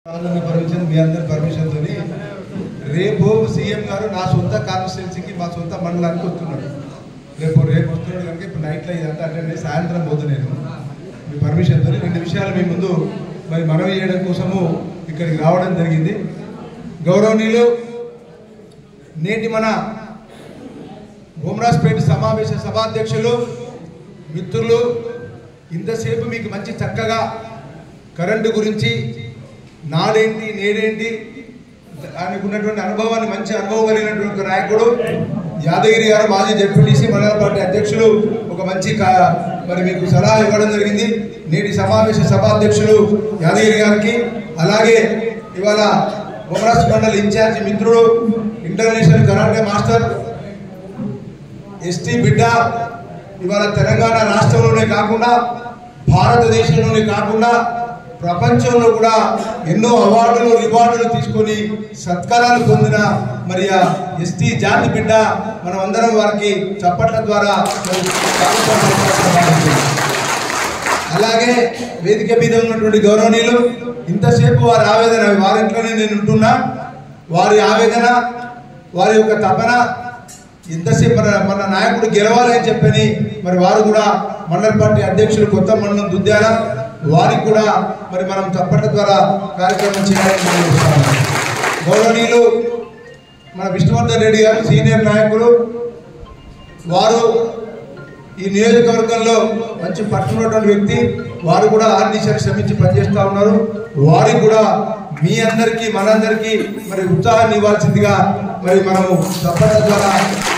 రావాలన్న పర్మిషన్ మీ అందరి పర్మిషన్ తోని రేపు సీఎం గారు నా సొంత కాన్స్టిట్యున్సీకి మా సొంత మండలానికి వస్తున్నాడు రేపు రేపు వస్తున్నాడు కనుక ఇప్పుడు నైట్లో ఇదంతా అంటే నేను సాయంత్రం పోతు నేను మీ పర్మిషన్ తోని రెండు విషయాలు మీ ముందు మరి మనవి చేయడం కోసము ఇక్కడికి రావడం జరిగింది గౌరవనీయులు నేటి మన భూమరాజ్పేట సమావేశ సభాధ్యక్షులు మిత్రులు ఇంతసేపు మీకు మంచి చక్కగా కరెంటు గురించి నాడేంటి నేడేంటి ఆయనకు ఉన్నటువంటి అనుభవాన్ని మంచి అనుభవం కలిగినటువంటి ఒక నాయకుడు యాదగిరి గారు మాజీ జడ్పీటీసీ మండల పార్టీ అధ్యక్షులు ఒక మంచి కా- మరి మీకు సలహా ఇవ్వడం జరిగింది నేటి సమావేశ సభాధ్యక్షులు యాదగిరి గారికి అలాగే ఇవాళ బొమరాజ్ మండల్ ఇన్ఛార్జ్ మిత్రుడు ఇంటర్నేషనల్ కరాటే మాస్టర్ ఎస్టీ బిడ్డ ఇవాళ తెలంగాణ రాష్ట్రంలోనే కాకుండా భారతదేశంలోనే కాకుండా ప్రపంచంలో కూడా ఎన్నో అవార్డులు రివార్డులు తీసుకొని సత్కారాలు పొందిన మరి ఆ ఎస్టీ జాతి బిడ్డ మనం అందరం వారికి చప్పట్ల ద్వారా మరి స్వాగతం పలకాల్సిన బాధ్యత. అలాగే వేదిక మీద ఉన్నటువంటి గౌరవనీయులు ఇంతసేపు వారి ఆవేదన వారి ఇంట్లోనే నేను ఉంటున్నా వారి ఆవేదన వారి యొక్క తపన ఇంతసేపు మన మన నాయకుడు గెలవాలి అని చెప్పని మరి వారు కూడా మండల పార్టీ అధ్యక్షులు కొత్త మండలం దుద్దాల వారికి కూడా మరి మనం చప్పట్ల ద్వారా కార్యక్రమం చేయాలని మనం చూస్తాము. గౌరవనీయులు మన విష్ణువర్ధన్ రెడ్డి గారు సీనియర్ నాయకులు వారు ఈ నియోజకవర్గంలో మంచి పట్టున్నటువంటి వ్యక్తి వారు కూడా ఆర్డిషన్ శ్రమించి పనిచేస్తా ఉన్నారు వారికి కూడా మీ అందరికీ మనందరికీ మరి ఉత్సాహాన్ని ఇవ్వాల్సిందిగా మరి మనము తప్పట ద్వారా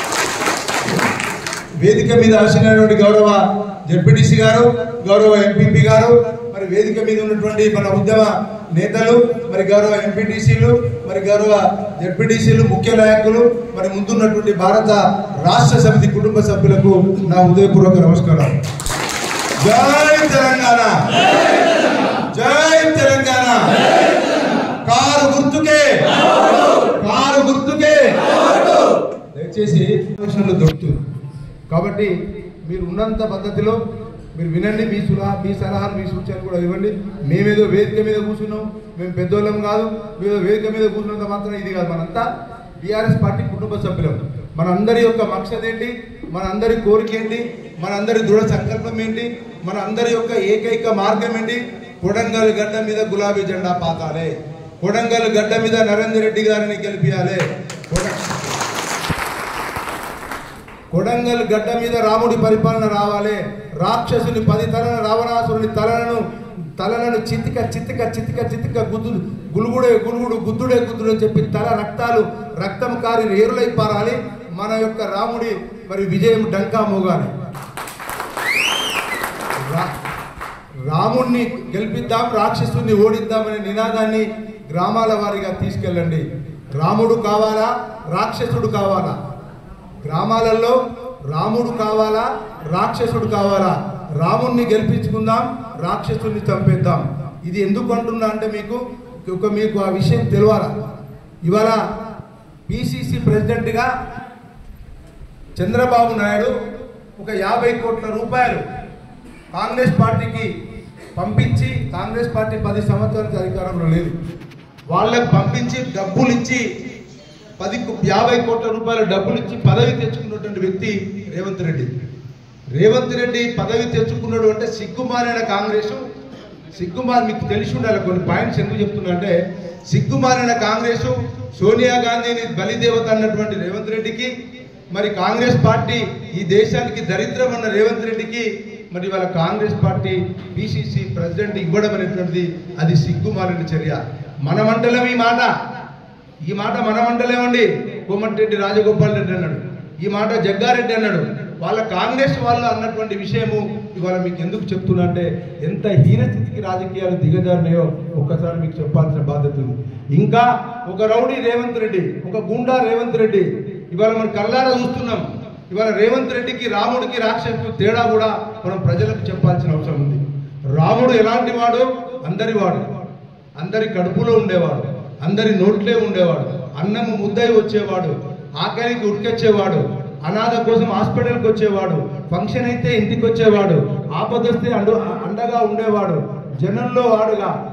వేదిక మీద ఆశనటువంటి గౌరవ జడ్పీటీసీ గారు గౌరవ ఎంపీపీ గారు మరి వేదిక మీద ఉన్నటువంటి మన ఉద్యమ నేతలు మరి గౌరవ ఎంపీటీసీలు మరి గౌరవ జడ్పీటీసీలు ముఖ్య నాయకులు మరి ముందున్నటువంటి భారత రాష్ట్ర సమితి కుటుంబ సభ్యులకు నా ఉదయపూర్వక నమస్కారం జై తెలంగాణ జై తెలంగాణ కారు గుర్తుకే కారు గుర్తుకే దయచేసి ప్రశ్నలు దొరుకుతుంది కాబట్టి మీరు ఉన్నంత పద్ధతిలో మీరు వినండి మీ సులహా మీ సలహాలు మీ సూచనలు కూడా ఇవ్వండి మేమేదో వేదిక మీద కూర్చున్నాం మేము పెద్దోళ్ళం కాదు మేము వేదిక మీద కూర్చున్నంత మాత్రం ఇది కాదు మనంతా బీఆర్ఎస్ పార్టీ కుటుంబ సభ్యులం మనందరి యొక్క మక్షద ఏంటి మనందరి కోరిక ఏంటి మనందరి దృఢ సంకల్పం ఏంటి మన అందరి యొక్క ఏకైక మార్గం ఏంటి కొడంగల్ గడ్డ మీద గులాబీ జెండా పాతాలే కొడంగల్ గడ్డ మీద నరేందర్ రెడ్డి గారిని గెలిపియాలి కొడ- కొడంగల్ గడ్డ మీద రాముడి పరిపాలన రావాలి రాక్షసుని పది తలల రావణాసురుని తలలను తలలను చితిక చితిక చితిక చితిక గుద్దు గులుగుడే గులుగుడు గుద్దుడే గుద్దుడు అని చెప్పి తల రక్తాలు రక్తం కారి ఏరులై పారాలి మన యొక్క రాముడి మరి విజయం డంకా మోగాలి రా- రాముణ్ణి గెలిపిద్దాం రాక్షసుని ఓడిద్దామనే నినాదాన్ని గ్రామాల వారీగా తీసుకెళ్ళండి రాముడు కావాలా రాక్షసుడు కావాలా గ్రామాలలో రాముడు కావాలా రాక్షసుడు కావాలా రాముణ్ణి గెలిపించుకుందాం రాక్షసుని చంపేద్దాం ఇది ఎందుకు అంటున్నా అంటే మీకు ఒక మీకు ఆ విషయం తెలియాలా ఇవాళ పిసిసి ప్రెసిడెంట్గా చంద్రబాబు నాయుడు ఒక యాభై కోట్ల రూపాయలు కాంగ్రెస్ పార్టీకి పంపించి కాంగ్రెస్ పార్టీ పది సంవత్సరాల అధికారంలో లేదు వాళ్ళకి పంపించి డబ్బులు ఇచ్చి పది కు- యాభై కోట్ల రూపాయల డబ్బులు ఇచ్చి పదవి తెచ్చుకున్నటువంటి వ్యక్తి రేవంత్ రెడ్డి రేవంత్ రెడ్డి పదవి తెచ్చుకున్నాడు అంటే సిగ్గుమారిన కాంగ్రెస్ సిగ్గుమారి మీకు తెలిసి ఉండాలి కొన్ని పాయింట్స్ ఎందుకు చెప్తున్నా అంటే సిగ్గుమారిన కాంగ్రెస్ సోనియా గాంధీని బలిదేవత అన్నటువంటి రేవంత్ రెడ్డికి మరి కాంగ్రెస్ పార్టీ ఈ దేశానికి దరిద్రం అన్న రేవంత్ రెడ్డికి మరి వాళ్ళ కాంగ్రెస్ పార్టీ పిసిసి ప్రెసిడెంట్ ఇవ్వడం అనేటువంటిది అది సిగ్గుమారిన చర్య మన మండలం ఈ మాట ఈ మాట మన మండలేమండి కోమటిరెడ్డి రాజగోపాల్ రెడ్డి అన్నాడు ఈ మాట జగ్గారెడ్డి అన్నాడు వాళ్ళ కాంగ్రెస్ వాళ్ళు అన్నటువంటి విషయము ఇవాళ మీకు ఎందుకు చెప్తున్నా అంటే ఎంత హీనస్థితికి రాజకీయాలు దిగజారినాయో ఒక్కసారి మీకు చెప్పాల్సిన బాధ్యత ఉంది ఇంకా ఒక రౌడీ రేవంత్ రెడ్డి ఒక గుండా రేవంత్ రెడ్డి ఇవాళ మనం కళ్ళారా చూస్తున్నాం ఇవాళ రేవంత్ రెడ్డికి రాముడికి రాక్షసుకు తేడా కూడా మనం ప్రజలకు చెప్పాల్సిన అవసరం ఉంది రాముడు ఎలాంటి వాడు అందరి వాడు అందరి కడుపులో ఉండేవాడు అందరి నోట్లే ఉండేవాడు అన్నము ముద్దై వచ్చేవాడు ఆకలికి ఉడికొచ్చేవాడు అనాథ కోసం హాస్పిటల్కి వచ్చేవాడు ఫంక్షన్ అయితే ఇంటికి వచ్చేవాడు ఆపదొస్తే అండు అండగా ఉండేవాడు జనంలో వాడుగా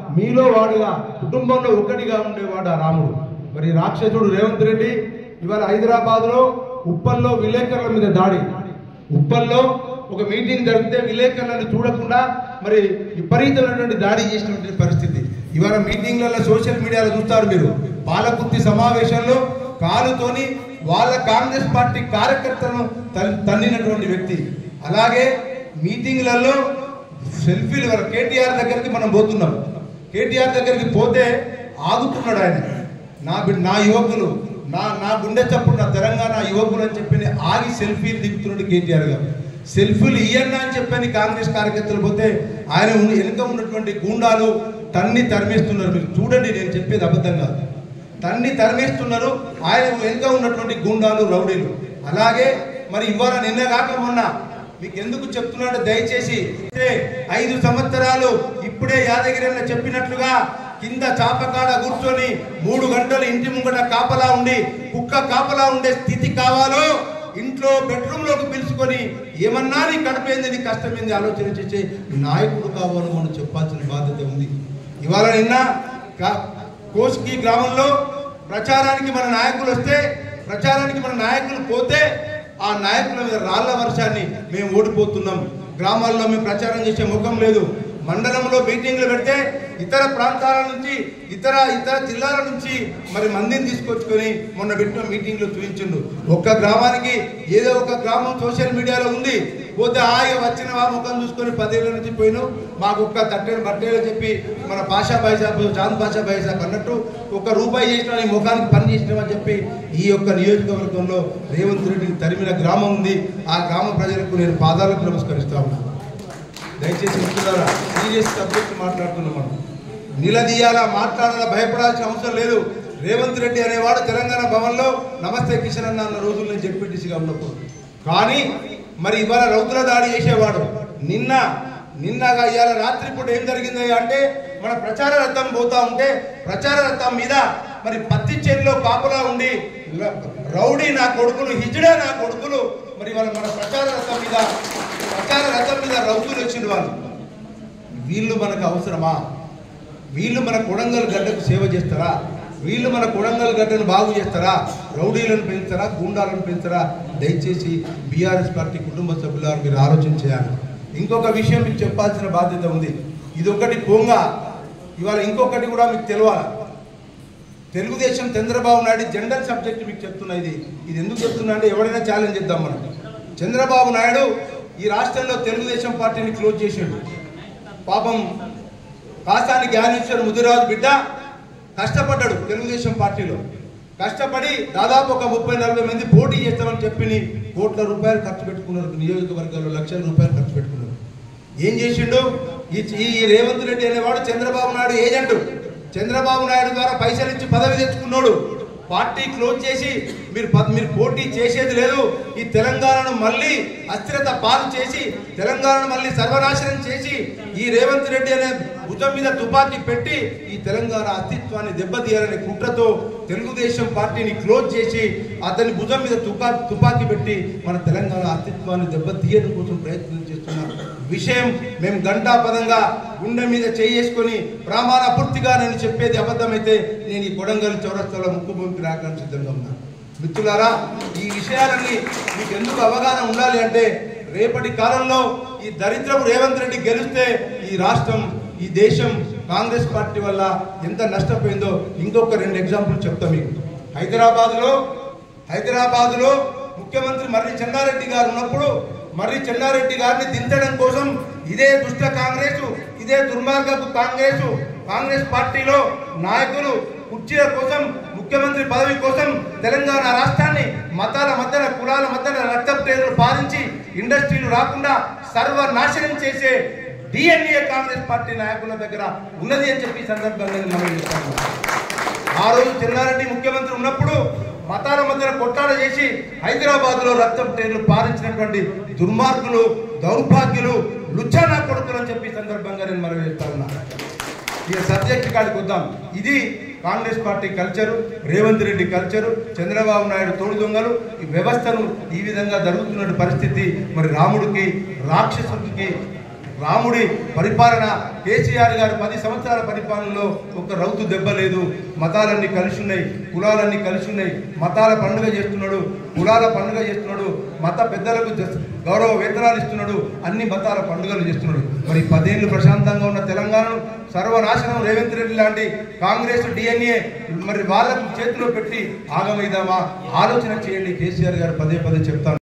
మీలో వాడుగా కుటుంబంలో ఒకటిగా ఉండేవాడు ఆ రాముడు మరి రాక్షసుడు రేవంత్ రెడ్డి ఇవాళ హైదరాబాద్ లో ఉప్పల్లో విలేకరుల మీద దాడి ఉప్పల్లో ఒక మీటింగ్ జరిగితే విలేకరులను చూడకుండా మరి విపరీతమైనటువంటి దాడి చేసినటువంటి పరిస్థితి ఇవాళ మీటింగ్లలో సోషల్ మీడియాలో చూస్తారు మీరు పాలకుర్తి సమావేశంలో కాలుతోని వాళ్ళ కాంగ్రెస్ పార్టీ కార్యకర్తలను తన్- తన్నినటువంటి వ్యక్తి అలాగే మీటింగ్లలో సెల్ఫీలు ఇవాళ కేటీఆర్ దగ్గరికి మనం పోతున్నాం కేటీఆర్ దగ్గరికి పోతే ఆగుతున్నాడు ఆయన నా బిడ్- నా యువకులు నా నా గుండె చప్పుడు నా తెలంగాణ యువకులు అని చెప్పి ఆగి సెల్ఫీలు దిగుతున్నాడు కేటీఆర్ గారు సెల్ఫీలు ఇయ్యన్నా అని చెప్పని కాంగ్రెస్ కార్యకర్తలు పోతే ఆయన ఉన్న- వెనుక ఉన్నటువంటి గూండాలు తన్ని తరిమేస్తున్నారు మీరు చూడండి నేను చెప్పేది అబద్ధం కాదు తన్ని తరిమేస్తున్నారు ఆయన వెనుక ఉన్నటువంటి గూండాలు రౌడీలు అలాగే మరి ఇవాళ నిన్న కాక మొన్న మీకు ఎందుకు చెప్తున్నాడు దయచేసి అంటే ఐదు సంవత్సరాలు ఇప్పుడే యాదగిరి అన్న చెప్పినట్లుగా కింద చాపకాడ కూర్చొని మూడు గంటలు ఇంటి ముంగట కాపలా ఉండి కుక్క కాపలా ఉండే స్థితి కావాలో ఇంట్లో బెడ్రూమ్ లోకి పిలుచుకొని ఏమన్నా నీ కడపేంది నీ కష్టమైంది ఆలోచన చేసే నాయకుడు కావాలో మనం చెప్పాల్సిన బాధ్యత ఉంది ఇవాళ నిన్న కా- కోస్కి గ్రామంలో ప్రచారానికి మన నాయకులు వస్తే ప్రచారానికి మన నాయకులు పోతే ఆ నాయకుల మీద రాళ్ల వర్షాన్ని మేము ఓడిపోతున్నాం గ్రామాల్లో మేము ప్రచారం చేసే ముఖం లేదు మండలంలో మీటింగ్లు పెడితే ఇతర ప్రాంతాల నుంచి ఇతర ఇతర జిల్లాల నుంచి మరి మందిని తీసుకొచ్చుకొని మొన్న పెట్టిన మీటింగ్లో చూపించిండు ఒక్క గ్రామానికి ఏదో ఒక గ్రామం సోషల్ మీడియాలో ఉంది పోతే ఆయ వచ్చిన వా ముఖం చూసుకొని పదేళ్ళ నుంచి పోయినావు మాకు ఒక్క తట్టేడు బట్టేలు చెప్పి మన పాషా భాయ్ సాబ్ చాంద్ పాషా భాయ్ సాబ్ అన్నట్టు ఒక రూపాయి చేసిన నీ ముఖానికి పని చేసినామని చెప్పి ఈ యొక్క నియోజకవర్గంలో రేవంత్ రెడ్డిని తరిమిన గ్రామం ఉంది ఆ గ్రామ ప్రజలకు నేను పాదాలకు నమస్కరిస్తా ఉన్నాను దయచేసి మిత్రులారా సీరియస్ సబ్జెక్ట్ మాట్లాడుతున్నాం మనం నిలదీయాలా మాట్లాడాలా భయపడాల్సిన అవసరం లేదు రేవంత్ రెడ్డి అనేవాడు తెలంగాణ భవన్లో నమస్తే కిషన్ అన్న అన్న రోజులు నేను జడ్పీటీసీగా ఉన్నప్పుడు కానీ మరి ఇవాళ రౌతుల దాడి చేసేవాడు నిన్న నిన్నగా ఇవాళ రాత్రిపూట ఏం జరిగింది అంటే మన ప్రచార రథం పోతా ఉంటే ప్రచార రథం మీద మరి పత్తి చేతిలో కాపులా ఉండి ల- రౌడీ నా కొడుకులు హిజడే నా కొడుకులు మరి వాళ్ళ మన ప్రచార రథం మీద ప్రచార రథం మీద రౌతులు వచ్చిన వాళ్ళు వీళ్ళు మనకు అవసరమా వీళ్ళు మన కొడంగల్ గడ్డకు సేవ చేస్తారా వీళ్ళు మన కొడంగల్ గడ్డను బాగు చేస్తారా రౌడీలను పెంచుతారా గూండాలను పెంచుతారా దయచేసి బీఆర్ఎస్ పార్టీ కుటుంబ సభ్యులారు మీరు ఆలోచన చేయాలి ఇంకొక విషయం మీకు చెప్పాల్సిన బాధ్యత ఉంది ఇది ఒకటి పోంగా ఇవాళ ఇంకొకటి కూడా మీకు తెలియాలి తెలుగుదేశం చంద్రబాబు నాయుడు జనరల్ సబ్జెక్ట్ మీకు చెప్తున్నా ఇది ఇది ఎందుకు చెప్తున్నా అంటే ఎవరైనా ఛాలెంజ్ చేద్దాం మనం చంద్రబాబు నాయుడు ఈ రాష్ట్రంలో తెలుగుదేశం పార్టీని క్లోజ్ చేసాడు పాపం కాసాని జ్ఞానేశ్వర్ ముదిరాజు బిడ్డ కష్టపడ్డాడు తెలుగుదేశం పార్టీలో కష్టపడి దాదాపు ఒక ముప్పై నలభై మంది పోటీ చేస్తామని చెప్పి కోట్ల రూపాయలు ఖర్చు పెట్టుకున్నారు నియోజకవర్గాల్లో లక్షల రూపాయలు ఖర్చు పెట్టుకున్నారు ఏం చేసిండు ఈ ఈ రేవంత్ రెడ్డి అనేవాడు చంద్రబాబు నాయుడు ఏజెంట్ చంద్రబాబు నాయుడు ద్వారా పైసలు ఇచ్చి పదవి తెచ్చుకున్నాడు పార్టీ క్లోజ్ చేసి మీరు పద్- మీరు పోటీ చేసేది లేదు ఈ తెలంగాణను మళ్ళీ అస్థిరత పాలు చేసి తెలంగాణను మళ్ళీ సర్వనాశనం చేసి ఈ రేవంత్ రెడ్డి అనే భుజం మీద తుపాకీ పెట్టి ఈ తెలంగాణ అస్తిత్వాన్ని దెబ్బతీయాలనే కుట్రతో తెలుగుదేశం పార్టీని క్లోజ్ చేసి అతని భుజం మీద తుపా తుపాకీ పెట్టి మన తెలంగాణ అస్తిత్వాన్ని దెబ్బతీయడం కోసం ప్రయత్నం చేస్తున్నారు విషయం మేము గంటాపదంగా గుండె మీద చేసుకొని ప్రమాణ పూర్తిగా నేను చెప్పేది అబద్ధమైతే నేను ఈ కొడంగల్ చౌరస్తాలో ముక్కుభూమికి రావడానికి సిద్ధంగా ఉన్నాను మిత్రులారా ఈ విషయాలన్నీ మీకు ఎందుకు అవగాహన ఉండాలి అంటే రేపటి కాలంలో ఈ దరిద్రం రేవంత్ రెడ్డి గెలిస్తే ఈ రాష్ట్రం ఈ దేశం కాంగ్రెస్ పార్టీ వల్ల ఎంత నష్టపోయిందో ఇంకొక రెండు ఎగ్జాంపుల్ చెప్తా మీకు హైదరాబాద్లో హైదరాబాద్లో ముఖ్యమంత్రి మర్రి చెన్నారెడ్డి గారు ఉన్నప్పుడు మర్రి చెన్నారెడ్డి గారిని దించడం కోసం ఇదే దుష్ట కాంగ్రెస్ ఇదే దుర్మార్గపు కాంగ్రెస్ కాంగ్రెస్ పార్టీలో నాయకులు కుర్చీల కోసం ముఖ్యమంత్రి పదవి కోసం తెలంగాణ రాష్ట్రాన్ని మతాల మధ్యన కులాల మధ్యన రక్త ప్రేరులు పాలించి ఇండస్ట్రీలు రాకుండా సర్వనాశనం చేసే డిఎన్ఏ కాంగ్రెస్ పార్టీ నాయకుల దగ్గర ఉన్నది అని చెప్పి ఈ సందర్భంగా నేను మనం చెప్తాను ఆ రోజు చెన్నారెడ్డి ముఖ్యమంత్రి ఉన్నప్పుడు మతాల మధ్యన కొట్లాడ చేసి హైదరాబాద్ లో రక్తం ట్రైన్లు పాలించినటువంటి దుర్మార్గులు దౌర్భాగ్యులు లుచ్చానా కొడుకులు అని చెప్పి ఈ సందర్భంగా నేను మనం చెప్తా ఉన్నా ఇక సబ్జెక్ట్ కాడికి వద్దాం ఇది Congress party culture Revanth Reddy culture Chandrababu Naidu తోడు దొంగలు ఈ వ్యవస్థను ఈ విధంగా జరుగుతున్న పరిస్థితి మరి రాముడికి రాక్షసుడికి రాముడి పరిపాలన కేసీఆర్ గారు పది సంవత్సరాల పరిపాలనలో ఒక రౌతు దెబ్బ లేదు మతాలన్నీ కలిసి ఉన్నాయి కులాలన్నీ కలిసి ఉన్నాయి మతాల పండుగ చేస్తున్నాడు కులాల పండుగ చేస్తున్నాడు మత పెద్దలకు జస్- గౌరవ వేతనాలు ఇస్తున్నాడు అన్ని మతాల పండుగలు చేస్తున్నాడు మరి పదేళ్ళు ప్రశాంతంగా ఉన్న తెలంగాణను సర్వనాశనం రేవంత్ రెడ్డి లాంటి కాంగ్రెస్ డిఎన్ఏ మరి వాళ్ళకు చేతిలో పెట్టి ఆగమైదామా ఆలోచన చేయండి కేసీఆర్ గారు పదే పదే చెప్తాను